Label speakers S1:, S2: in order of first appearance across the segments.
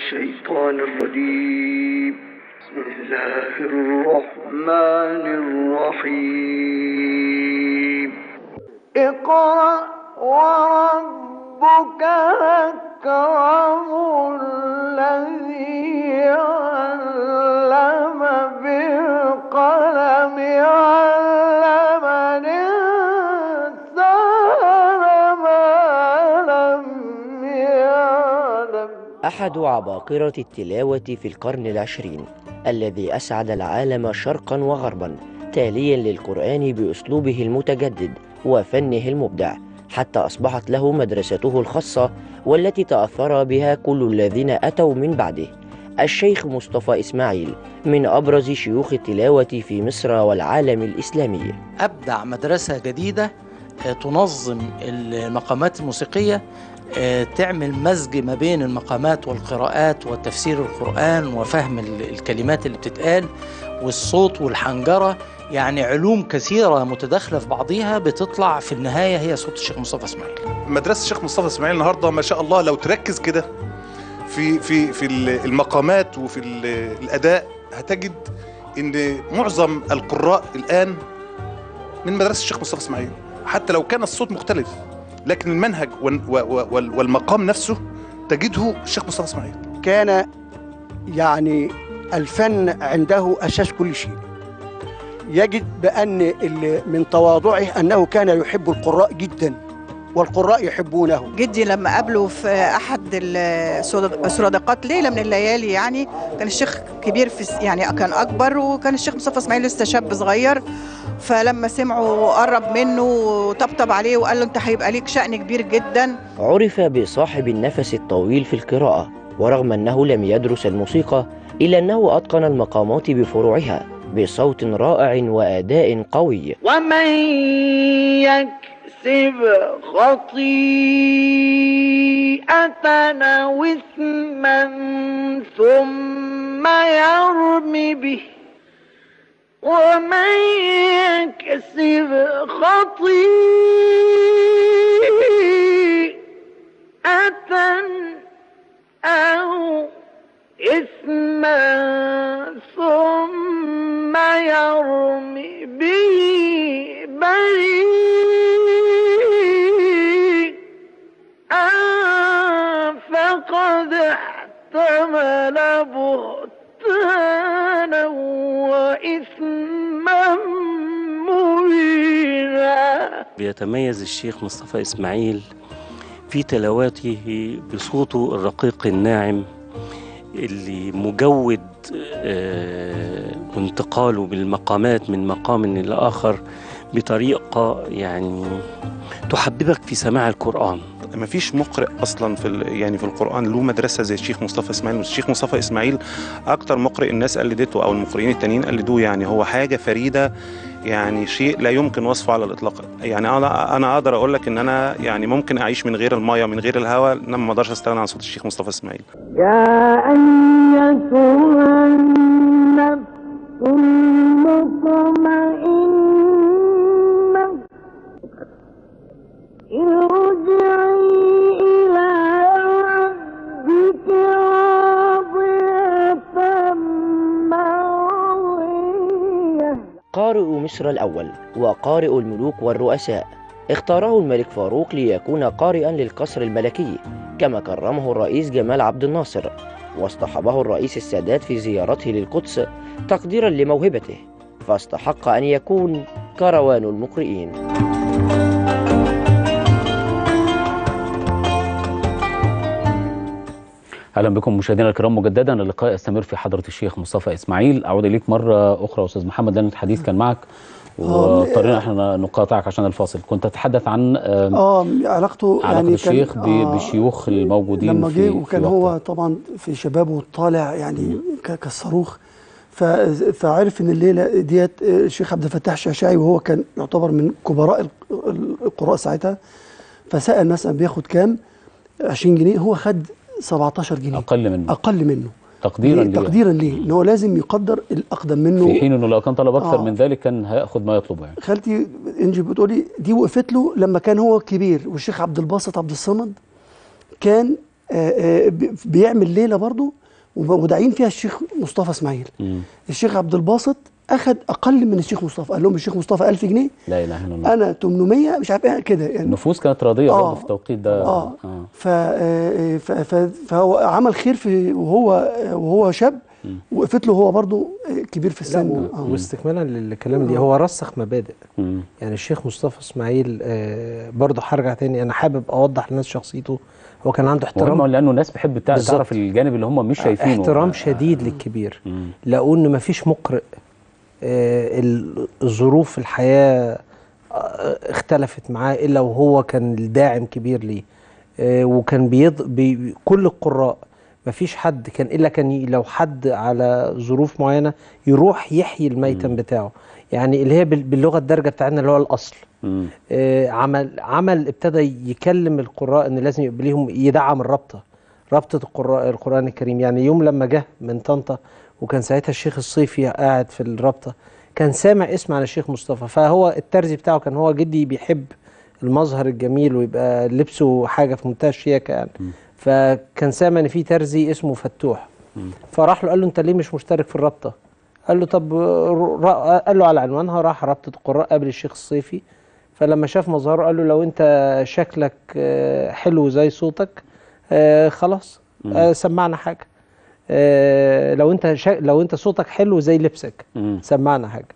S1: الشيطان الرجيم بسم الله الرحمن الرحيم اقرأ وربك أكرم الذي علم بالقلم علم الإنسان ما لم يعلم
S2: أحد عباقرة التلاوة في القرن العشرين الذي أسعد العالم شرقا وغربا تاليا للقرآن بأسلوبه المتجدد وفنه المبدع حتى أصبحت له مدرسته الخاصة والتي تأثر بها كل الذين أتوا من بعده الشيخ مصطفى إسماعيل من أبرز شيوخ التلاوة في مصر والعالم الإسلامي
S3: أبدع مدرسة جديدة آه، تنظم المقامات الموسيقية آه، تعمل مزج ما بين المقامات والقراءات وتفسير القرآن وفهم ال- الكلمات اللي بتتقال والصوت والحنجرة يعني علوم كثيرة متداخلة في بعضيها بتطلع في النهاية هي صوت الشيخ مصطفى إسماعيل
S4: مدرسه الشيخ مصطفى اسماعيل النهارده ما شاء الله لو تركز كده في في في المقامات وفي ال- الاداء هتجد ان معظم القراء الان من مدرسه الشيخ مصطفى اسماعيل حتى لو كان الصوت مختلف لكن المنهج وال- و- وال- والمقام نفسه تجده الشيخ مصطفى اسماعيل
S5: كان يعني الفن عنده أساس كل شيء يجد بأن ال- من تواضعه أنه كان يحب القراء جدا والقراء يحبونه
S6: جدي لما قابله في احد السرد- السرادقات ليله من الليالي يعني كان الشيخ كبير في الس- يعني كان اكبر وكان الشيخ مصطفى اسماعيل لسه شاب صغير فلما سمعه قرب منه وطبطب عليه وقال له انت هيبقى ليك شأن كبير جدا
S2: عرف بصاحب النفس الطويل في القراءة ورغم أنه لم يدرس الموسيقى إلا أنه أتقن المقامات بفروعها بصوت رائع وأداء قوي
S1: ومن يكسب خطيئة أو إثما ثم يرم به ومن يكسب خطيئة أو إثما ثم يرم به بريئا فقد احتمل بهتانا وإثما مبينا
S7: بيتميز الشيخ مصطفى إسماعيل في تلاواته بصوته الرقيق الناعم اللي مجود آه، وانتقاله بالمقامات من مقام إلى آخر بطريقة يعني تحببك في سماع القرآن
S8: ما فيش مقرئ اصلا في ال- يعني في القران له مدرسه زي الشيخ مصطفى اسماعيل الشيخ مصطفى اسماعيل اكتر مقرئ الناس قلدته او المقرئين التانيين قلدوه يعني هو حاجه فريده يعني شيء لا يمكن وصفه على الاطلاق يعني انا انا اقدر اقول لك ان انا يعني ممكن اعيش من غير المايه من غير الهواء انما ما اقدرش استغنى عن صوت الشيخ مصطفى اسماعيل
S1: يا أيتها النفس المطمئنة ارجعي إلى ربك راضية مرضية
S2: قارئ مصر الأول وقارئ الملوك والرؤساء اختاره الملك فاروق ليكون قارئا للقصر الملكي كما كرمه الرئيس جمال عبد الناصر واصطحبه الرئيس السادات في زيارته للقدس تقديرا لموهبته فاستحق أن يكون كروان المقرئين
S9: اهلا بكم مشاهدينا الكرام مجددا اللقاء يستمر في حضره الشيخ مصطفى اسماعيل اعود اليك مره اخرى استاذ محمد لان الحديث كان معك واضطرينا احنا نقاطعك عشان الفل كنت تتحدث عن آم،
S5: اه علاقته
S9: علاقه
S5: يعني
S9: الشيخ ب-
S5: آه
S9: بالشيوخ الموجودين
S5: لما
S9: في
S5: جه وكان
S9: في
S5: هو
S9: وقتها.
S5: طبعا في شبابه طالع يعني ك- كالصاروخ ف- فعرف ان الليله ديت الشيخ عبد الفتاح الشعشاعي وهو كان يعتبر من كبراء ال- القراء ساعتها فسال مثلا بياخد كام 20 جنيه هو خد 17 جنيه
S9: اقل منه
S5: اقل منه
S9: تقديرا
S5: ليه؟
S9: ليه
S5: تقديرا ليه ان هو لازم يقدر الاقدم منه
S9: في حين انه لو كان طلب اكثر
S5: آه.
S9: من ذلك كان هياخد ما يطلبه يعني
S5: خالتي انجي بتقولي دي وقفت له لما كان هو كبير والشيخ عبد الباسط عبد الصمد كان آه، آه، بي- بيعمل ليله برضه وب- وداعين فيها الشيخ مصطفى اسماعيل
S9: مم.
S5: الشيخ عبد الباسط اخذ اقل من الشيخ مصطفى قال لهم الشيخ مصطفى 1000 جنيه
S9: لا اله الا الله
S5: انا 800 مش عارف ايه كده يعني
S9: النفوس كانت راضيه
S5: آه.
S9: برضه في التوقيت ده
S5: اه ف آه، ف- ف- فهو عمل خير في وهو وهو شاب وقفت له هو برضه كبير في
S10: لا
S5: السن
S10: و-
S5: آه.
S10: واستكمالا للكلام دي هو رسخ مبادئ
S9: مم.
S10: يعني الشيخ مصطفى اسماعيل آه، برضه هرجع تاني انا حابب اوضح للناس شخصيته هو كان عنده
S9: مهم
S10: احترام
S9: لانه الناس بحب تع-
S10: بالظبط.
S9: تعرف الجانب اللي هم مش شايفينه
S10: احترام
S9: آه،
S10: شديد للكبير
S9: مم.
S10: لقوا ان مفيش مقرئ آه، ال- الظروف الحياه آه، اختلفت معاه الا وهو كان الداعم كبير ليه آه، وكان بيض... بي... كل القراء مفيش حد كان الا كان ي... لو حد على ظروف معينه يروح يحيي الميتم بتاعه يعني اللي هي بال- باللغه الدارجه بتاعتنا اللي هو الاصل
S9: مم.
S10: آه، عمل عمل ابتدى يكلم القراء ان لازم يبقى ليهم يدعم الرابطه رابطه القراء القران الكريم يعني يوم لما جه من طنطا وكان ساعتها الشيخ الصيفي قاعد في الرابطه كان سامع اسم على الشيخ مصطفى فهو الترزي بتاعه كان هو جدي بيحب المظهر الجميل ويبقى لبسه حاجه في منتهى الشياكه يعني فكان سامع ان في ترزي اسمه فتوح فراح له قال له انت ليه مش مشترك في الرابطه قال له طب ر- قال له على عنوانها راح رابطه القراء قابل الشيخ الصيفي فلما شاف مظهره قال له لو انت شكلك آه، حلو زي صوتك آه، خلاص آه، سمعنا حاجه آه، لو انت شا... لو انت صوتك حلو زي لبسك
S9: مم.
S10: سمعنا حاجه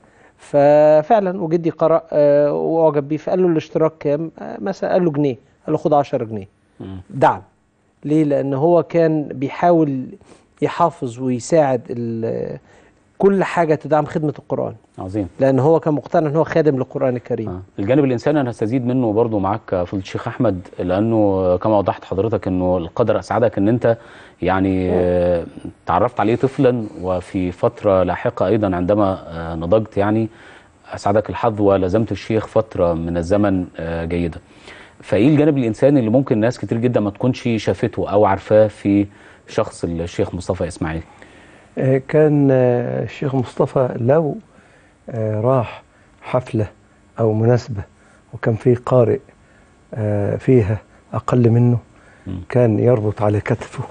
S10: ففعلا وجدي قرأ آه، واعجب بيه فقال له الاشتراك كام آه، مثلا قال له جنيه قال له خد 10 جنيه
S9: مم.
S10: دعم ليه لان هو كان بيحاول يحافظ ويساعد ال- كل حاجه تدعم خدمه القران
S9: عظيم
S10: لان هو كان مقتنع ان هو خادم للقران الكريم
S9: آه. الجانب الانساني انا هستزيد منه برضو معاك يا فضيله الشيخ احمد لانه كما وضحت حضرتك انه القدر اسعدك ان انت يعني آه، تعرفت عليه طفلا وفي فتره لاحقه ايضا عندما آه، نضجت يعني اسعدك الحظ ولزمت الشيخ فتره من الزمن آه، جيده. فايه الجانب الانساني اللي ممكن ناس كتير جدا ما تكونش شافته او عارفاه في شخص الشيخ مصطفى اسماعيل؟
S11: آه، كان آه، الشيخ مصطفى لو آه، راح حفلة أو مناسبة وكان في قارئ آه، فيها أقل منه كان يربط على كتفه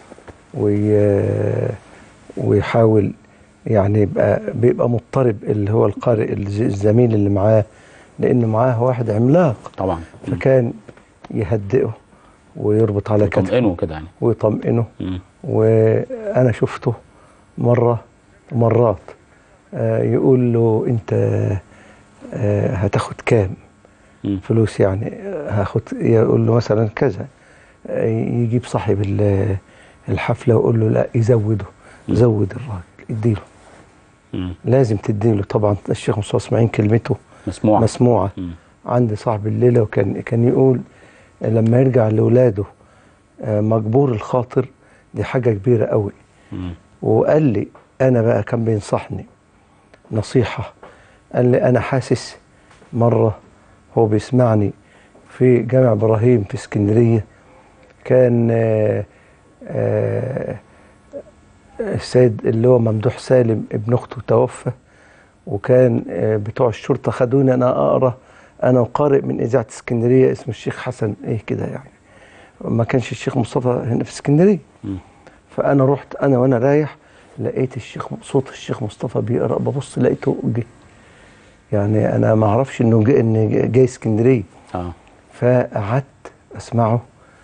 S11: وي- ويحاول يعني يبقى بيبقى مضطرب اللي هو القارئ الز- الزميل اللي معاه لأنه معاه واحد عملاق
S9: طبعا
S11: فكان يهدئه ويربط على كتفه
S9: يطمئنه كده يعني
S11: ويطمئنه
S9: مم.
S11: وانا شفته مره مرات آه، يقول له انت آه، هتاخد كام
S9: مم.
S11: فلوس يعني آه، هاخد يقول له مثلا كذا آه، يجيب صاحب ال- الحفله ويقول له لا يزوده زود الراجل اديله
S9: مم.
S11: لازم تديله طبعا الشيخ مصطفى اسماعيل كلمته
S9: مسموعه
S11: مسموعه
S9: مم.
S11: عند صاحب الليله وكان كان يقول لما يرجع لاولاده آه، مجبور الخاطر دي حاجه كبيره قوي
S9: مم.
S11: وقال لي انا بقى كان بينصحني نصيحه قال لي انا حاسس مره هو بيسمعني في جامع ابراهيم في اسكندريه كان آه، آه، السيد اللي هو ممدوح سالم ابن اخته توفى وكان آه، بتوع الشرطه خدوني انا اقرا انا وقارئ من اذاعه اسكندريه اسمه الشيخ حسن ايه كده يعني ما كانش الشيخ مصطفى هنا في اسكندريه
S9: مم.
S11: فانا رحت انا وانا رايح لقيت الشيخ صوت الشيخ مصطفى بيقرا ببص لقيته جه يعني انا ما اعرفش انه جاي ان جاي اسكندريه
S9: اه
S11: فقعدت اسمعه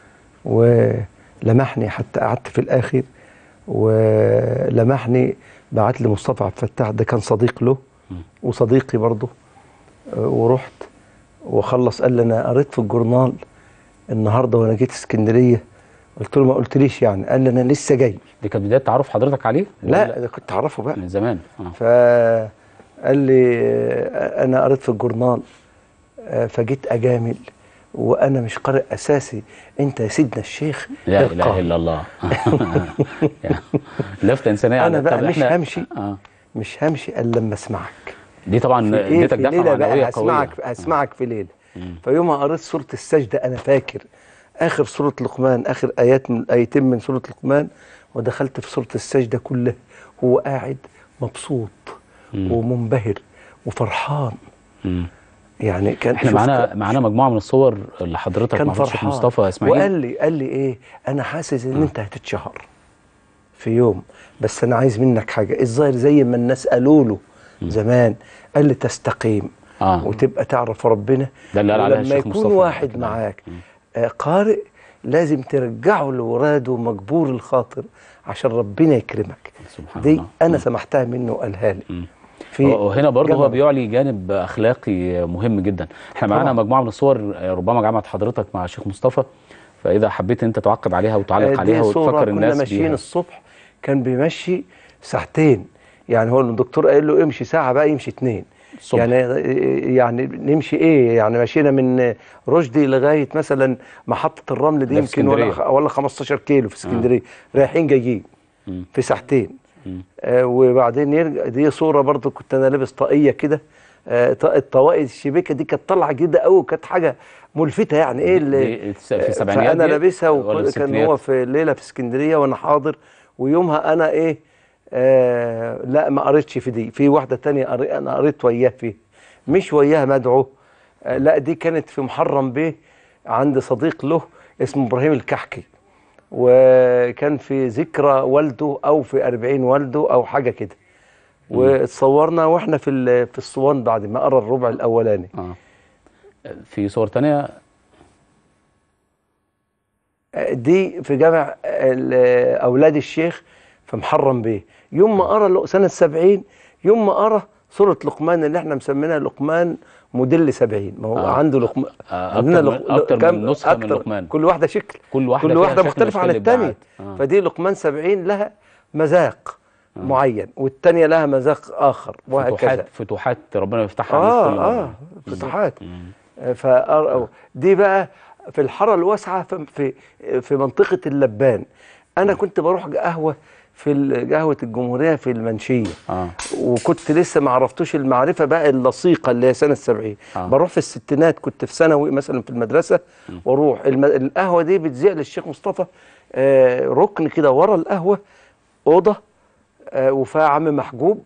S11: ولمحني حتى قعدت في الاخر ولمحني بعت لي مصطفى عبد الفتاح ده كان صديق له وصديقي برضه آه، ورحت وخلص قال لي انا قريت في الجورنال النهارده وانا جيت اسكندريه قلت له ما قلتليش يعني قال لي انا لسه جاي
S9: دي كانت بدايه تعرف حضرتك عليه؟
S11: لا ده كنت اعرفه بقى
S9: من زمان اه
S11: فقال لي آه، انا قريت في الجورنال آه، فجيت اجامل وانا مش قارئ اساسي انت يا سيدنا الشيخ
S9: لا
S11: ارقى.
S9: اله الا الله لفته انسانيه
S11: انا
S9: على-
S11: بقى
S9: طب
S11: مش
S9: إحنا-
S11: همشي
S9: اه
S11: مش همشي الا لما اسمعك
S9: دي طبعا
S11: في ايه
S9: اديتك
S11: في
S9: دفعه
S11: ليله
S9: معنويه
S11: بقى
S9: قويه
S11: هسمعك هسمعك في ليله فيوم قريت سوره السجده انا فاكر اخر سوره لقمان اخر ايات من ايتين من سوره لقمان ودخلت في سوره السجده كلها هو قاعد مبسوط
S9: مم.
S11: ومنبهر وفرحان
S9: مم.
S11: يعني كان
S9: احنا
S11: شوف
S9: معانا معانا مجموعه من الصور اللي حضرتك
S11: كان
S9: مع الشيخ
S11: فرحان
S9: مصطفى اسماعيل
S11: وقال لي قال لي ايه انا حاسس ان انت هتتشهر في يوم بس انا عايز منك حاجه الظاهر زي ما الناس قالوا له زمان قال لي تستقيم
S9: آه.
S11: وتبقى تعرف ربنا
S9: ده اللي قال عليها
S11: ولما
S9: الشيخ
S11: يكون
S9: مصطفى
S11: واحد
S9: كده.
S11: معاك آه قارئ لازم ترجعه لوراده مجبور الخاطر عشان ربنا يكرمك
S9: سبحان
S11: دي
S9: الله.
S11: انا سمحتها منه وقالها لي في
S9: وهنا برضه
S11: جمع.
S9: هو بيعلي جانب اخلاقي مهم جدا احنا معانا
S11: طبعاً.
S9: مجموعه من الصور آه، ربما جمعت حضرتك مع الشيخ مصطفى فاذا حبيت انت تعقب عليها
S11: آه،
S9: وتعلق
S11: دي
S9: عليها
S11: صورة
S9: وتفكر
S11: كنا
S9: الناس
S11: ماشيين
S9: بيها
S11: الصبح كان بيمشي ساعتين يعني هو الدكتور قال له امشي ساعة بقى يمشي اتنين
S9: الصبح.
S11: يعني يعني نمشي ايه يعني مشينا من رشدي لغاية مثلا محطة الرمل دي
S9: ده في
S11: يمكن ولا
S9: اسكندرية.
S11: خ- ولا 15 كيلو في اسكندرية رايحين جايين في ساعتين آه وبعدين يرجع دي صورة برضو كنت انا لابس طاقية كده آه ط- الطواقي الشبيكة دي كانت طالعة جديدة قوي كانت حاجة ملفتة يعني ايه اللي
S9: دي في السبعينيات
S11: فانا
S9: دي
S11: لابسها
S9: ولا
S11: وكان
S9: الستينيات؟
S11: هو في ليله في اسكندريه وانا حاضر ويومها انا ايه آه لا ما قريتش في دي في واحده تانية قري انا قريت وياه فيه مش وياها مدعو آه لا دي كانت في محرم بيه عند صديق له اسمه ابراهيم الكحكي وكان في ذكرى والده او في أربعين والده او حاجه كده واتصورنا واحنا في ال- في الصوان بعد ما قرا الربع الاولاني
S9: اه في صور تانية
S11: دي في جامع ال- اولاد الشيخ في محرم بيه يوم ما قرا لق- سنه 70 يوم ما قرا سوره لقمان اللي احنا مسمينها لقمان موديل 70 ما هو
S9: آه.
S11: عنده لقمان
S9: آه، أكتر من- أكتر من
S11: كام-
S9: نسخة من
S11: أكتر-
S9: لقمان.
S11: كل واحده شكل
S9: كل واحدة
S11: كل
S9: فيها
S11: واحده
S9: شكل
S11: مختلفه عن
S9: أشكال
S11: الثانيه
S9: الإبداعات. آه.
S11: فدي لقمان 70 لها مذاق معين والثانيه لها مذاق اخر وهكذا
S9: فتوحات فتوحات ربنا يفتحها عليك
S11: اه
S9: كل مرة.
S11: اه فتوحات فأر... دي بقى في الحاره الواسعه في في, في منطقه اللبان انا كنت بروح قهوه في ال- قهوه الجمهوريه في المنشيه
S9: اه
S11: وكنت لسه ما عرفتوش المعرفه بقى اللصيقه اللي هي سنه 70
S9: آه.
S11: بروح في الستينات كنت في ثانوي مثلا في المدرسه واروح الم... القهوه دي بتذيع للشيخ مصطفى آه ركن كده ورا القهوه اوضه آه وفيها عم محجوب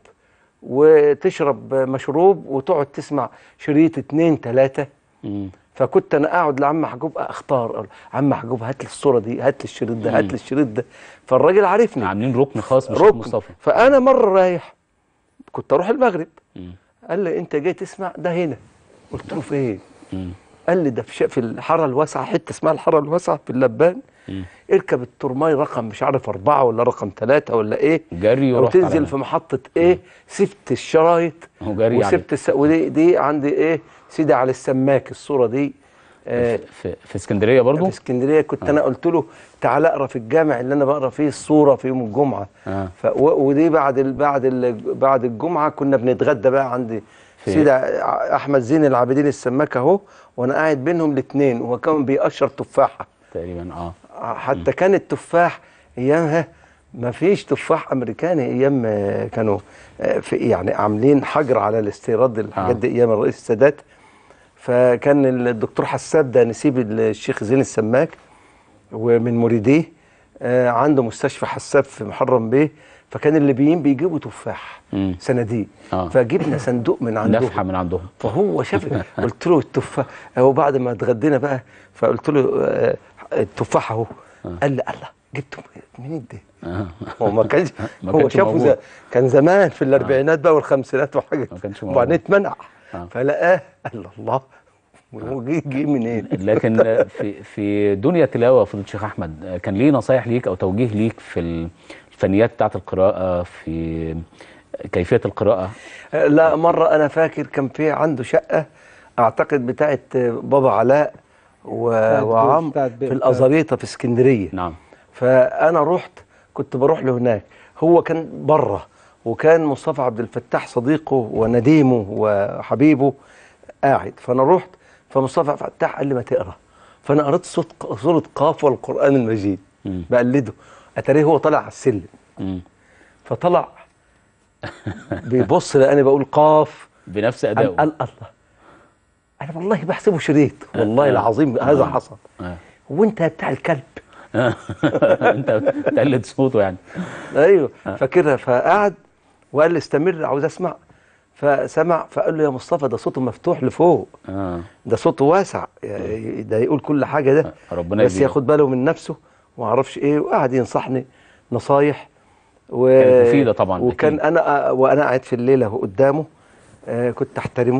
S11: وتشرب مشروب وتقعد تسمع شريط اتنين تلاته
S9: مم.
S11: فكنت انا اقعد لعم محجوب اختار أقول عم محجوب هات لي الصوره دي هات لي الشريط ده هات لي الشريط ده فالراجل عارفني
S9: عاملين ركن خاص بالشيخ
S11: ركن
S9: مصطفى
S11: فانا مره رايح كنت اروح المغرب
S9: مم.
S11: قال لي انت جاي تسمع ده هنا قلت له فين
S9: مم.
S11: قال لي ده في, ش- في الحاره الواسعه حته اسمها الحاره الواسعه في اللبان
S9: مم.
S11: اركب الترماي رقم مش عارف أربعة ولا رقم ثلاثة ولا إيه
S9: جري
S11: أو
S9: ورحت على
S11: تنزل
S9: هناك.
S11: في محطة إيه سبت الشرايط
S9: وجري
S11: وسبت الس... ودي دي عندي إيه سيدي على السماك الصورة دي آه
S9: في, في اسكندريه برضو
S11: في اسكندريه كنت انا قلت له تعالى اقرا في الجامع اللي انا بقرا فيه الصوره في يوم الجمعه
S9: آه.
S11: ف... و... ودي بعد ال... بعد ال... بعد الجمعه كنا بنتغدى بقى عند
S9: في-
S11: سيدي ع- احمد زين العابدين السماك اهو وانا قاعد بينهم الاثنين وهو كان بيقشر تفاحه
S9: تقريبا اه
S11: حتى كان التفاح ايامها ما فيش تفاح امريكاني ايام آه، كانوا آه، في يعني عاملين حجر على الاستيراد الحاجات
S9: آه.
S11: دي ايام الرئيس السادات فكان الدكتور حساب ده نسيب الشيخ زين السماك ومن مريديه آه، عنده مستشفى حساب في محرم بيه فكان الليبيين بيجيبوا تفاح
S9: مم.
S11: صناديق
S9: آه.
S11: فجبنا صندوق من عندهم
S9: نفحه من عندهم
S11: فهو شاف قلت له التفاح هو بعد ما اتغدينا بقى فقلت له آه، التفاح اهو قال لي الله جبته منين ده؟
S9: آه.
S11: هو ما كانش
S9: ما
S11: هو
S9: كانش
S11: شافه
S9: موجود.
S11: زي كان زمان في الاربعينات بقى والخمسينات وحاجه
S9: ما كانش موجود.
S11: وبعدين اتمنع
S9: آه.
S11: فلقاه قال الله هو جه جه منين؟
S9: لكن في في دنيا تلاوه فضيله الشيخ احمد كان ليه نصايح ليك او توجيه ليك في الفنيات بتاعه القراءه في كيفيه القراءه
S11: لا مرة أنا فاكر كان في عنده شقة أعتقد بتاعت بابا علاء و...
S10: بتاعت بيت-
S11: وعم
S10: بتاعت
S11: في
S10: بيت-
S11: الأزاريطة في اسكندرية
S9: نعم
S11: فأنا رحت كنت بروح له هناك هو كان بره وكان مصطفى عبد الفتاح صديقه ونديمه وحبيبه قاعد فأنا رحت فمصطفى عبد الفتاح قال لي ما تقرا فأنا قريت صوت سورة قاف والقرآن المجيد
S9: مم.
S11: بقلده أتاريه هو طالع على السلم
S9: مم.
S11: فطلع بيبص لأني بقول قاف
S9: بنفس
S11: قال,
S9: ادائه
S11: قال الله انا والله بحسبه شريط والله العظيم هذا حصل
S9: آه.
S11: هو انت بتاع الكلب
S9: انت بتقلد صوته يعني
S11: ايوه فاكرها فقعد وقال لي استمر عاوز اسمع فسمع فقال له يا مصطفى ده صوته مفتوح لفوق
S9: اه
S11: ده صوته واسع يعني ده يقول كل حاجه ده
S9: ربنا
S11: بس
S9: يزيده.
S11: ياخد باله من نفسه وما اعرفش ايه وقعد ينصحني نصايح و...
S9: كانت مفيدة طبعاً،
S11: وكان
S9: أكيد.
S11: انا وانا قاعد في الليله قدامه آه كنت احترمه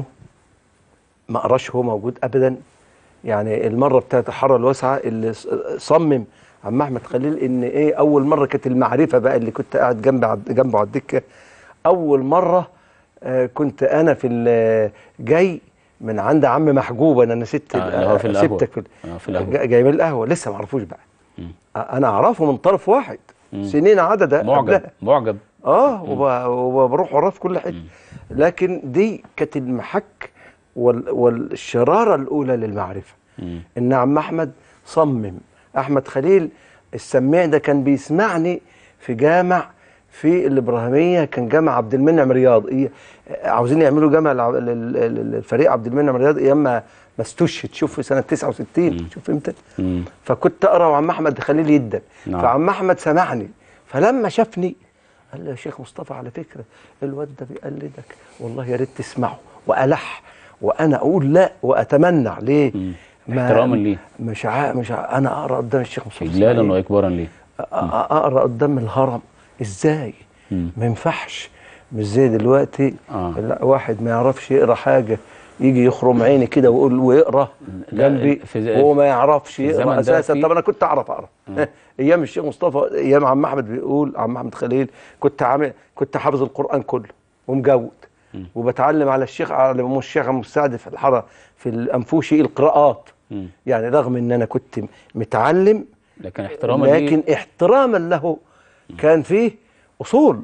S11: ما اقراش هو موجود ابدا يعني المره بتاعت الحاره الواسعه اللي ص- صمم عم احمد خليل ان ايه اول مره كانت المعرفه بقى اللي كنت قاعد جنب عد- جنبه على الدكه اول مره آه كنت انا في ال- جاي من عند عم محجوب انا نسيت
S9: آه، اللي هو في القهوة.
S11: سبتك في
S9: آه، في القهوة.
S11: جا- جاي من القهوه لسه ما اعرفوش بقى انا اعرفه من طرف واحد
S9: مم.
S11: سنين عدده
S9: معجب
S11: قبلها.
S9: معجب
S11: اه وب- وبروح وراه في كل حته لكن دي كانت المحك وال والشراره الاولى للمعرفه
S9: مم.
S11: ان عم احمد صمم احمد خليل السماع ده كان بيسمعني في جامع في الابراهيميه كان جامع عبد المنعم رياض إيه عاوزين يعملوا جامع للع- لل- لل- للفريق عبد المنعم رياض ايام ما ما استشهد شوف في سنه 69 شوف امتى
S9: مم.
S11: فكنت اقرا وعم احمد خليل يدا
S9: نعم.
S11: فعم احمد سمعني فلما شافني قال لي يا شيخ مصطفى على فكره الواد ده بيقلدك والله يا ريت تسمعه والح وانا اقول لا واتمنى عليه ما-
S9: احتراما ليه.
S11: مش ع... مش ع... انا اقرا قدام الشيخ مصطفى
S9: اجلالا
S11: إسماعيل.
S9: واكبارا ليه
S11: أ- أ- اقرا قدام الهرم ازاي
S9: مم.
S11: ما ينفعش مش زي دلوقتي
S9: آه.
S11: لا واحد ما يعرفش يقرا حاجه يجي يخرم عيني كده ويقول ويقرا
S9: لا،
S11: جنبي
S9: في-
S11: وهو ما يعرفش
S9: في الزمن
S11: يقرا
S9: ده
S11: اساسا
S9: في-
S11: طب انا كنت اعرف اقرا ايام الشيخ مصطفى ايام عم احمد بيقول عم احمد خليل كنت عامل كنت حافظ القران كله ومجود وبتعلم على الشيخ على ام الشيخ المساعد في الحاره في الانفوشي القراءات
S9: مم.
S11: يعني رغم ان انا كنت متعلم
S9: لكن احتراما ليه
S11: لكن احتراما له كان فيه اصول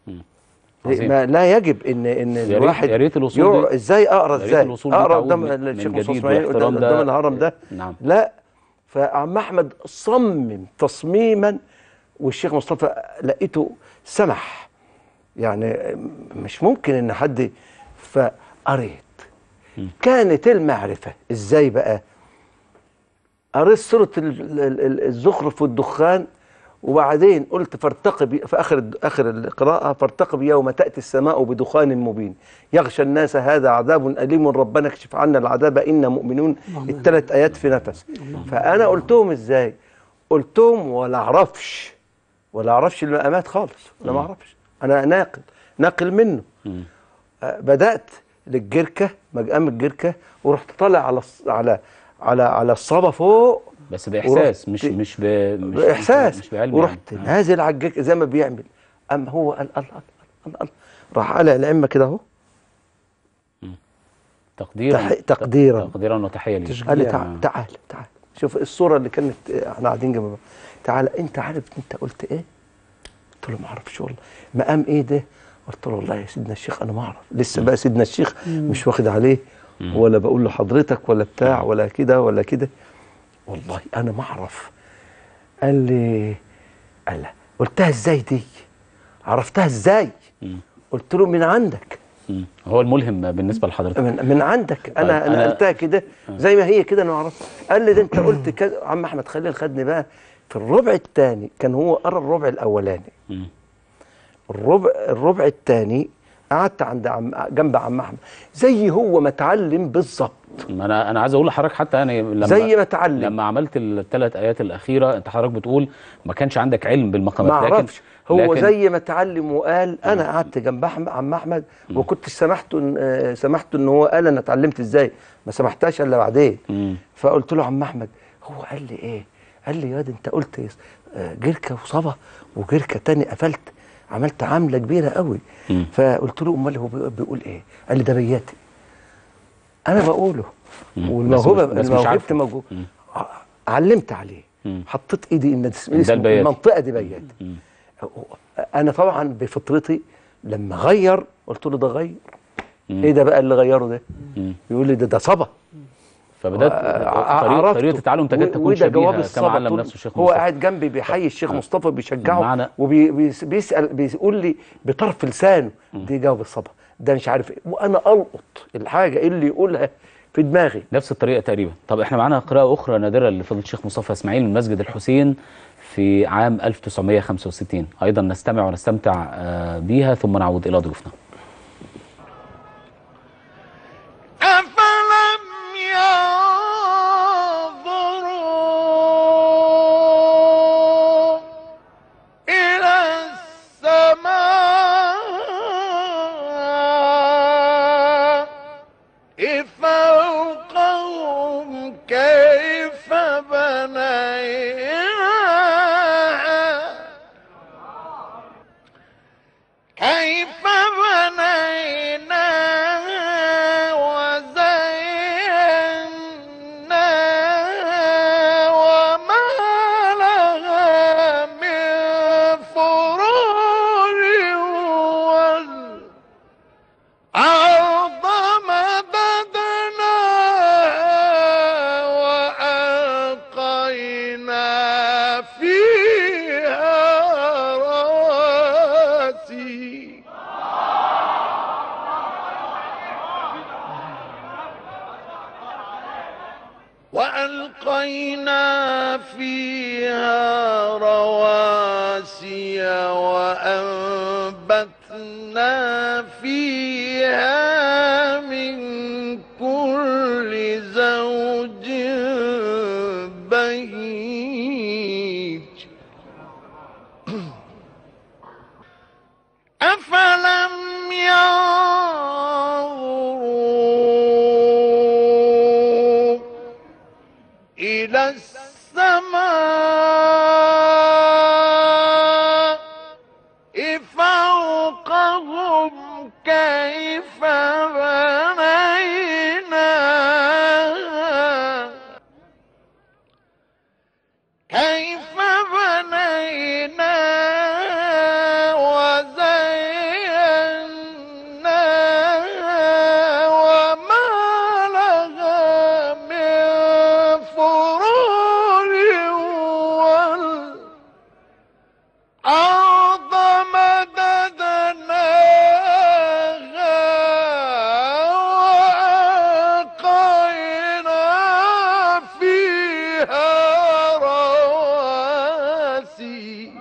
S9: عظيم.
S11: ما لا يجب ان ان
S9: ريت-
S11: الواحد
S9: يا ريت الأصول
S11: يقع-
S9: دي-
S11: ازاي اقرا
S9: يا ريت
S11: ازاي
S9: الأصول دي
S11: اقرا
S9: تعود
S11: قدام
S9: من-
S11: الشيخ
S9: من
S11: مصطفى
S9: جديد
S11: اسماعيل
S9: والاحترام
S11: قدام
S9: ده-
S11: قدام الهرم ده
S9: نعم.
S11: لا فعم احمد صمم تصميما والشيخ مصطفى لقيته سمح يعني مش ممكن ان حد فقريت كانت المعرفه ازاي بقى قريت سوره ال- ال- ال- الزخرف والدخان وبعدين قلت فارتقب في اخر اخر القراءه فارتقب يوم تاتي السماء بدخان مبين يغشى الناس هذا عذاب اليم ربنا اكشف عنا العذاب انا مؤمنون الثلاث ايات في نفس فانا قلتهم ازاي قلتهم ولا اعرفش ولا اعرفش المقامات خالص انا ما اعرفش انا ناقل ناقل منه آه، بدات للجركه مقام الجركه ورحت طالع على الص- على على على الصبا فوق
S9: بس باحساس مش
S11: ورحت-
S9: مش ب... مش
S11: باحساس
S9: مش بعلم
S11: ورحت
S9: يعني.
S11: نازل على الجركه زي ما بيعمل اما هو قال الله الله الله راح قلع العمه كده اهو
S9: تقديرا
S11: تح- تقديرا.
S9: تقديرا وتحيه ليه
S11: قال لي تعال تعال تعال شوف الصوره اللي كانت آه، احنا قاعدين جنب بعض تعال انت عارف انت قلت ايه؟ قلت له ما اعرفش والله مقام ايه ده؟ قلت له والله يا سيدنا الشيخ انا ما اعرف لسه بقى سيدنا الشيخ مش واخد عليه ولا بقول له حضرتك ولا بتاع ولا كده ولا كده والله انا ما اعرف قال لي قال لا. قلتها ازاي دي؟ عرفتها ازاي؟ قلت له من عندك
S9: مم. هو الملهم بالنسبه لحضرتك
S11: من, من عندك انا
S9: طيب،
S11: انا
S9: أنا-
S11: قلتها كده زي ما هي كده انا اعرفها قال لي ده انت قلت كذا عم احمد خليل خدني بقى في الربع الثاني كان هو قرا الربع الاولاني
S9: مم.
S11: الربع الربع الثاني قعدت عند عم جنب عم احمد زي هو ما اتعلم بالظبط
S9: ما انا انا عايز اقول لحضرتك حتى يعني لما
S11: زي ما اتعلم
S9: لما عملت الثلاث ايات الاخيره انت حضرتك بتقول ما كانش عندك علم بالمقامات
S11: ما
S9: لكن
S11: اعرفش هو
S9: لكن
S11: زي ما اتعلم وقال انا قعدت جنب احمد عم احمد وكنت سمحته إن- آه، سمحته ان هو قال انا اتعلمت ازاي ما سمحتهاش الا بعدين
S9: مم.
S11: فقلت له عم احمد هو قال لي ايه قال لي يا واد انت قلت إيه؟ آه، جركه وصبا وجركه تاني قفلت عملت عامله كبيره قوي
S9: مم.
S11: فقلت له امال هو بي- بيقول ايه قال لي ده بياتي انا بقوله
S9: مم.
S11: والموهبه
S9: بس مش- بس مش
S11: موهبتي
S9: عارفه.
S11: موجوده
S9: مم.
S11: علمت عليه
S9: مم.
S11: حطيت ايدي ان اسم
S9: ده
S11: اسم
S9: البياتي.
S11: المنطقه دي بياتي
S9: مم.
S11: انا طبعا بفطرتي لما غير قلت له ده غير
S9: مم.
S11: ايه ده بقى اللي غيره ده
S9: مم.
S11: يقول لي ده ده صبا
S9: فبدات
S11: ع-
S9: طريقه
S11: عرفته.
S9: طريقه التعلم تكاد
S11: و-
S9: تكون
S11: وده جواب
S9: شبيهه كما
S11: الصبا
S9: علم
S11: طول-
S9: نفسه الشيخ
S11: هو
S9: مصطفى
S11: قاعد جنبي بيحيي الشيخ مصطفى بيشجعه
S9: معنى-
S11: وبيسال بيقول لي بطرف لسانه دي جواب الصبا ده مش عارف ايه وانا القط الحاجه اللي يقولها في دماغي
S9: نفس الطريقه تقريبا طب احنا معانا قراءه اخرى نادره لفضيله الشيخ مصطفى اسماعيل من مسجد الحسين في عام 1965 ايضا نستمع ونستمتع آه، بيها ثم نعود الى ضيوفنا
S1: وألقينا فيها رواسي وأنبتنا فيها من كل زوج بهيج أفلم ينظروا إلى السماء فوقهم كيف بنيناها كيف بنيناها وزيناها وما لها من فروج والأرض مددناها وألقينا فيها رواسي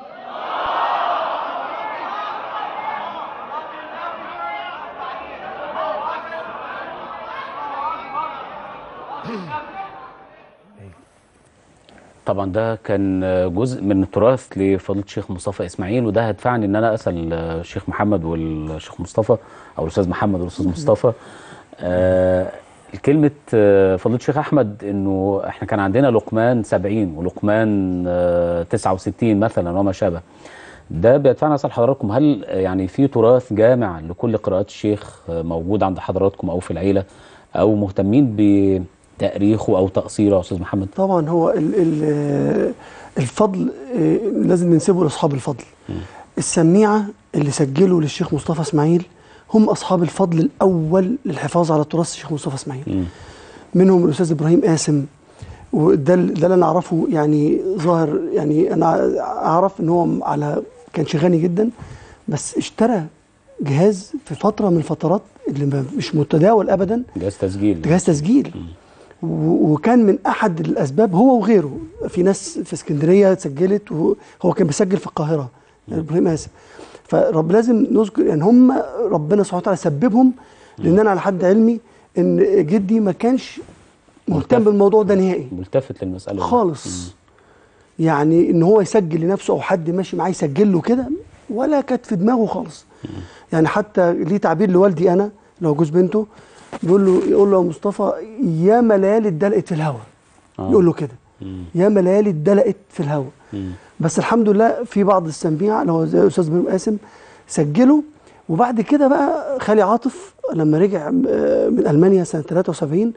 S9: طبعا ده كان جزء من التراث لفضيله الشيخ مصطفى اسماعيل وده هيدفعني ان انا اسال الشيخ محمد والشيخ مصطفى او الاستاذ محمد والاستاذ مصطفى آه كلمة آه، فضيلة الشيخ أحمد إنه إحنا كان عندنا لقمان 70 ولقمان آه، 69 مثلا وما شابه. ده بيدفعنا أسأل حضراتكم هل آه، يعني في تراث جامع لكل قراءات الشيخ آه، موجود عند حضراتكم أو في العيلة أو مهتمين بتأريخه أو تأصيله يا أستاذ محمد؟
S5: طبعا هو ال ال الفضل آه، لازم ننسبه لاصحاب الفضل السميعه اللي سجلوا للشيخ مصطفى اسماعيل هم اصحاب الفضل الاول للحفاظ على تراث الشيخ مصطفى اسماعيل منهم الاستاذ ابراهيم قاسم وده ال- ده اللي انا اعرفه يعني ظاهر يعني انا اعرف ان هو على كان غني جدا بس اشترى جهاز في فتره من الفترات اللي ما- مش متداول ابدا
S9: جهاز تسجيل
S5: جهاز تسجيل و- وكان من احد الاسباب هو وغيره في ناس في اسكندريه سجلت وهو كان بيسجل في القاهره ابراهيم قاسم فرب لازم نذكر يعني هم ربنا سبحانه وتعالى سببهم لان انا على حد علمي ان جدي ما كانش مهتم بالموضوع ده نهائي
S9: ملتفت للمسألة دي.
S5: خالص يعني ان هو يسجل لنفسه او حد ماشي معاه يسجل له كده ولا كانت في دماغه خالص يعني حتى ليه تعبير لوالدي انا لو جوز بنته بيقول له يقول له يا مصطفى يا ليالي اتدلقت في الهوا
S9: آه.
S5: يقول له كده
S9: مم.
S5: يا ليالي اتدلقت في الهوا
S9: مم.
S5: بس الحمد لله في بعض السميع اللي هو زي الاستاذ ابراهيم قاسم سجلوا وبعد كده بقى خالي عاطف لما رجع آه، من المانيا سنه 73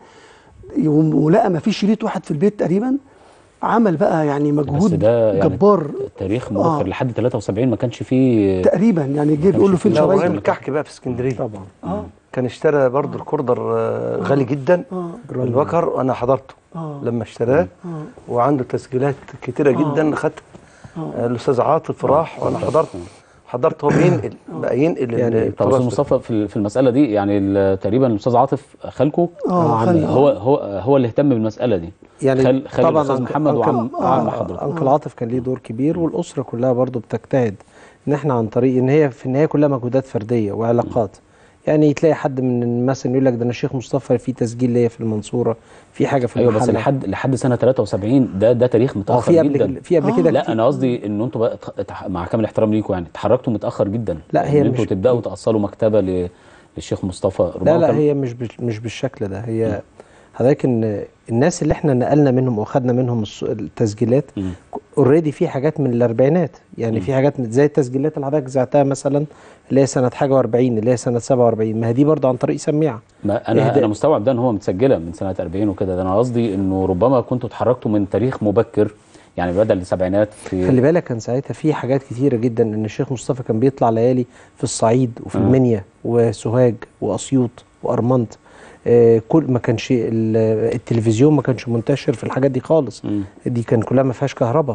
S5: يوم- ولقى ما فيش شريط واحد في البيت تقريبا عمل بقى يعني
S9: بس
S5: مجهود
S9: ده يعني
S5: جبار
S9: تاريخ مؤخر
S5: آه.
S9: لحد 73 ما كانش فيه
S5: تقريبا يعني جه بيقول له فين
S11: لا ابراهيم
S5: شرايط
S11: الكحك بقى في اسكندريه
S10: طبعا
S5: اه
S11: كان اشترى برضه الكوردر آه، غالي جدا
S5: اه
S11: البكر وانا حضرته
S5: اه
S11: لما اشتراه
S5: اه
S11: وعنده تسجيلات كتيره
S5: آه.
S11: جدا خدتها آه، الاستاذ عاطف راح وانا حضرت حضرت هو بينقل بقى ينقل
S10: يعني
S11: ال-
S9: طب
S11: التراث
S9: استاذ مصطفى في ال- في المساله دي يعني ال- تقريبا الاستاذ عاطف خالكو
S5: اه خلي
S9: هو هو هو اللي اهتم بالمساله دي
S10: يعني
S9: خال خال
S10: طبعا
S9: الاستاذ
S10: أنك-
S9: محمد وعم
S10: أنكل-
S9: عم
S10: آه،
S9: حضرتك
S10: انكل عاطف كان ليه دور كبير والاسره كلها برضو بتجتهد ان احنا عن طريق ان هي في النهايه كلها مجهودات فرديه وعلاقات يعني تلاقي حد من مثلا يقول لك ده انا الشيخ مصطفى في تسجيل ليا في المنصوره في حاجه في
S9: ايوه بس
S10: المحلة.
S9: لحد لحد سنه 73 ده ده تاريخ
S10: اه
S9: متاخر
S10: في قبل
S9: جدا
S10: في قبل كده
S9: لا
S10: كتير.
S9: انا قصدي ان انتوا بقى اتخ- اتح- مع كامل احترامي ليكم يعني اتحركتوا متاخر جدا
S10: لا، هي
S9: ان انتوا
S10: مش-
S9: تبداوا تاصلوا مكتبه ل- للشيخ مصطفى
S10: لا
S9: ربما
S10: لا
S9: كان-
S10: هي مش بال- مش بالشكل ده هي حضرتك ان الناس اللي احنا نقلنا منهم واخدنا منهم الس- التسجيلات
S9: مم.
S10: اوريدي في حاجات من الاربعينات يعني في حاجات من- زي التسجيلات اللي حضرتك ذاتها مثلا اللي هي سنه حاجه و40 اللي هي سنه 47 ما هي دي برضه عن طريق سميعه
S9: ما انا
S10: إهداء.
S9: انا مستوعب ده ان هو متسجله من سنه 40 وكده ده انا قصدي انه ربما كنتوا اتحركتوا من تاريخ مبكر يعني بدل السبعينات في
S10: خلي بالك كان ساعتها في حاجات كتيره جدا ان الشيخ مصطفى كان بيطلع ليالي في الصعيد وفي
S9: آه.
S10: المنيا وسوهاج واسيوط وارمنت آه كل ما كانش ال- التلفزيون ما كانش منتشر في الحاجات دي خالص
S9: مم.
S10: دي كان كلها ما فيهاش كهرباء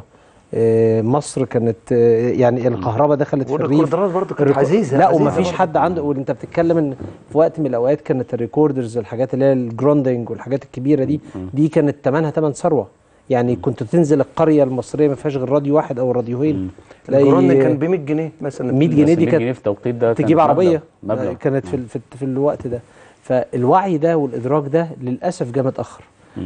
S10: آه مصر كانت آه يعني الكهرباء دخلت في الريف
S11: والريكوردرات برضه كانت
S10: الريكو-
S11: عزيزه
S10: لا
S11: عزيزة
S10: وما فيش
S11: برضه.
S10: حد عنده وانت بتتكلم ان في وقت من الاوقات كانت الريكوردرز الحاجات اللي هي الجروندنج والحاجات الكبيره دي دي كانت ثمنها ثمن ثروه يعني كنت تنزل القريه المصريه ما فيهاش غير راديو واحد او راديوين
S11: الجرون كان ب 100 جنيه مثلا
S10: 100 جنيه دي
S9: 100
S10: كانت
S9: جنيه في التوقيت ده كان
S10: تجيب
S9: مبلغ-
S10: عربيه
S9: مبلغ
S10: كانت في ال- في, ال- في الوقت ده فالوعي ده والادراك ده للاسف جه متاخر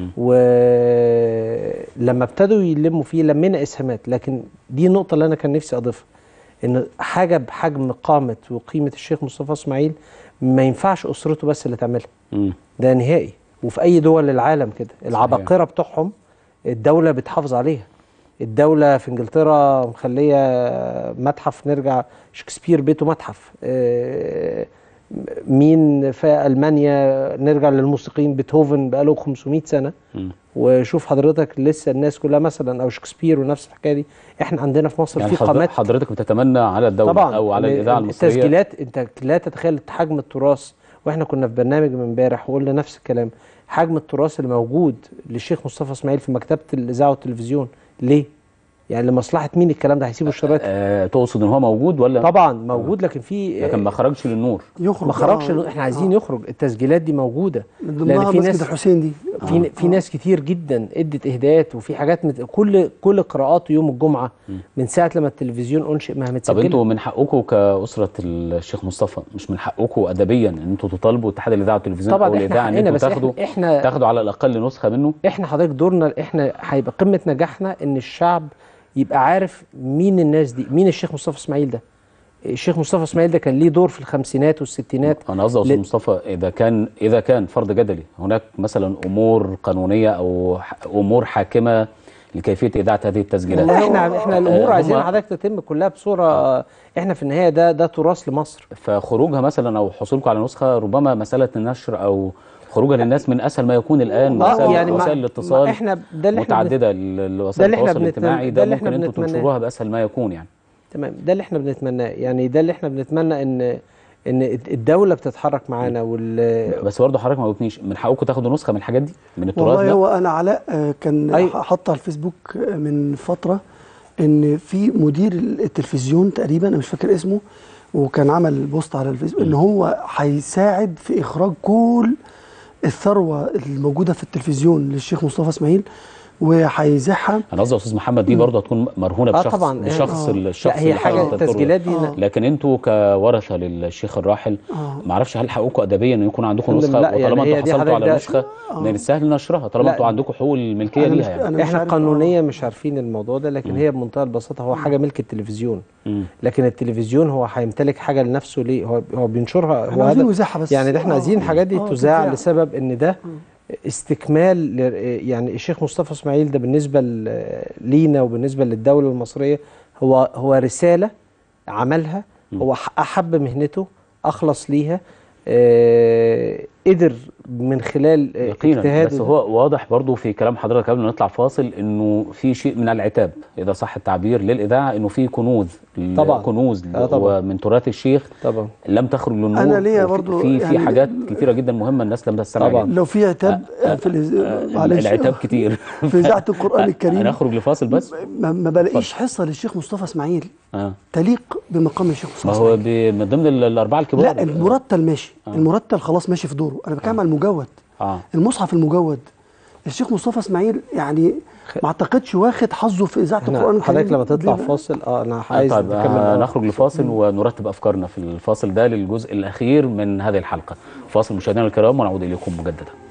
S10: ولما ابتدوا يلموا فيه لمينا اسهامات لكن دي النقطه اللي انا كان نفسي اضيفها ان حاجه بحجم قامه وقيمه الشيخ مصطفى اسماعيل ما ينفعش اسرته بس اللي تعملها
S9: مم.
S10: ده نهائي وفي اي دول العالم كده العباقره بتوعهم الدوله بتحافظ عليها الدوله في انجلترا مخليه متحف نرجع شكسبير بيته متحف آه، مين في المانيا نرجع للموسيقيين بيتهوفن بقاله 500 سنه
S9: مم.
S10: وشوف حضرتك لسه الناس كلها مثلا او شكسبير ونفس الحكايه دي احنا عندنا في مصر
S9: يعني
S10: في
S9: حضر-
S10: قامات
S9: حضرتك بتتمنى على الدوله
S10: طبعا
S9: او على
S10: ال-
S9: الاذاعه المصريه
S10: التسجيلات انت لا تتخيل حجم التراث واحنا كنا في برنامج من امبارح وقلنا نفس الكلام حجم التراث اللي موجود للشيخ مصطفى اسماعيل في مكتبه الاذاعه والتلفزيون ليه؟ يعني لمصلحه مين الكلام ده هيسيبوا الشرايط
S9: آه تقصد ان هو موجود ولا
S10: طبعا موجود لكن في
S9: لكن ما خرجش للنور
S5: يخرج
S10: ما خرجش
S5: آه.
S10: له- احنا عايزين يخرج التسجيلات دي موجوده
S5: من ضمنها مسجد الحسين دي
S10: في في ناس كتير جدا ادت اهداءات وفي حاجات مت... كل كل قراءاته يوم الجمعه من ساعه لما التلفزيون انشئ ما
S9: طب
S10: متسجله
S9: انتوا من حقكم كاسره الشيخ مصطفى مش من حقكم ادبيا ان انتوا تطالبوا اتحاد الاذاعه والتلفزيون
S10: طبعا
S9: او
S10: احنا
S9: الاذاعه ان
S10: حقنا
S9: انتوا
S10: بس
S9: تاخدوا
S10: احنا, احنا
S9: تاخدوا على الاقل نسخه منه
S10: احنا حضرتك دورنا احنا هيبقى قمه نجاحنا ان الشعب يبقى عارف مين الناس دي مين الشيخ مصطفى اسماعيل ده الشيخ مصطفى اسماعيل ده كان ليه دور في الخمسينات والستينات
S9: انا قصدي يا استاذ مصطفى اذا كان اذا كان فرض جدلي هناك مثلا امور قانونيه او ح- امور حاكمه لكيفيه اذاعه هذه التسجيلات
S10: احنا احنا الامور
S9: آه،
S10: عايزين
S9: هم-
S10: حضرتك تتم كلها بصوره احنا في النهايه ده ده تراث لمصر
S9: فخروجها مثلا او حصولكم على نسخه ربما مساله النشر او خروجها للناس من اسهل ما يكون الان
S10: آه،
S9: وسائل
S10: يعني ما-
S9: وسائل
S10: ما
S9: الاتصال
S10: إحنا ده اللي إحنا
S9: متعدده ل-
S10: ده
S9: لوسائل
S10: اللي إحنا
S9: التواصل
S10: بنتمنى-
S9: الاجتماعي
S10: ده
S9: ده
S10: اللي
S9: ممكن
S10: إحنا
S9: انتوا
S10: بنتمناه.
S9: تنشروها باسهل ما يكون يعني
S10: تمام ده اللي احنا بنتمناه يعني ده اللي احنا بنتمنى ان ان الدوله بتتحرك معانا وال
S9: بس برضه حضرتك ما قلتنيش من حقكم تاخدوا نسخه من الحاجات دي من التراث
S5: والله
S9: ده
S5: هو انا علاء آه، كان
S10: أيوة.
S5: حط على الفيسبوك آه، من فتره ان في مدير التلفزيون تقريبا انا مش فاكر اسمه وكان عمل بوست على الفيسبوك ان هو هيساعد في اخراج كل الثروه الموجوده في التلفزيون للشيخ مصطفى اسماعيل وهيذاعها
S9: انا قصدي يا استاذ محمد دي برضه هتكون مرهونه
S10: آه
S9: بشخص
S10: طبعاً.
S9: بشخص
S10: آه.
S9: الشخص
S10: لا، هي
S9: اللي
S10: حاجة
S9: حضرتك تذكره.
S10: التسجيلات دي
S5: آه.
S9: لكن انتوا كورثه للشيخ الراحل
S5: آه.
S9: ما اعرفش هل حقوقكم ادبيا ان يكون عندكم
S10: الحمد
S9: نسخه
S10: لله، يعني
S9: وطالما
S10: هي
S9: انتوا
S10: دي
S9: حصلتوا
S10: حضرتك
S9: على
S10: ده-
S9: نسخه من السهل نشرها طالما
S10: لا،
S9: انتوا عندكم حقوق الملكيه
S5: أنا مش-
S9: ليها يعني
S5: أنا مش
S10: احنا
S5: عارف،
S10: قانونيا مش عارفين الموضوع ده لكن هي بمنتهى البساطه هو حاجه ملك التلفزيون
S9: مم.
S10: لكن التلفزيون هو هيمتلك حاجه لنفسه ليه هو هو بينشرها
S5: احنا
S10: هو
S5: عايزين
S10: هذا
S5: نذاعها بس
S10: يعني ده احنا
S5: آه.
S10: عايزين الحاجات دي
S5: آه،
S10: تذاع
S5: تتذاع.
S10: لسبب ان ده استكمال ل- يعني الشيخ مصطفى اسماعيل ده بالنسبه ل- لينا وبالنسبه للدوله المصريه هو هو رساله عملها هو ح- احب مهنته اخلص ليها آه قدر من خلال آه،
S9: يقينا
S10: اجتهاده
S9: بس
S10: ده-
S9: هو واضح برضو في كلام حضرتك قبل ما نطلع فاصل انه في شيء من العتاب اذا صح التعبير للاذاعه انه في كنوز
S10: طبعا.
S9: كنوز
S10: آه طبعا.
S9: ومن تراث الشيخ
S10: طبعا
S9: لم تخرج للنور
S5: أنا ليا
S9: وفي-
S5: برضو
S9: في في
S5: يعني-
S9: حاجات كثيره جدا مهمه الناس لم تستمع
S10: طبعا.
S9: إليها.
S5: لو في عتاب آه، في الإذ- معلش
S9: العتاب كتير
S5: في اذاعه القران الكريم
S9: هنخرج لفاصل بس
S5: ما, ما بلاقيش حصه للشيخ مصطفى اسماعيل
S9: اه
S5: تليق بمقام الشيخ مصطفى
S9: ما
S5: اسماعيل
S9: هو ب- من ضمن ال- الاربعه الكبار
S5: لا المرتل ماشي المرتل خلاص ماشي في دوره انا بتكلم على المجود
S9: اه
S5: المصحف المجود الشيخ مصطفى اسماعيل يعني ما اعتقدش واخد حظه في اذاعه القران
S10: احنا
S5: الكريم
S10: حضرتك لما تطلع
S5: بما-
S10: فاصل اه انا
S9: آه،
S10: عايز
S9: طيب
S10: نكمل
S9: آه،
S10: بقى.
S9: نخرج لفاصل ونرتب افكارنا في الفاصل ده للجزء الاخير من هذه الحلقه فاصل مشاهدينا الكرام ونعود اليكم مجددا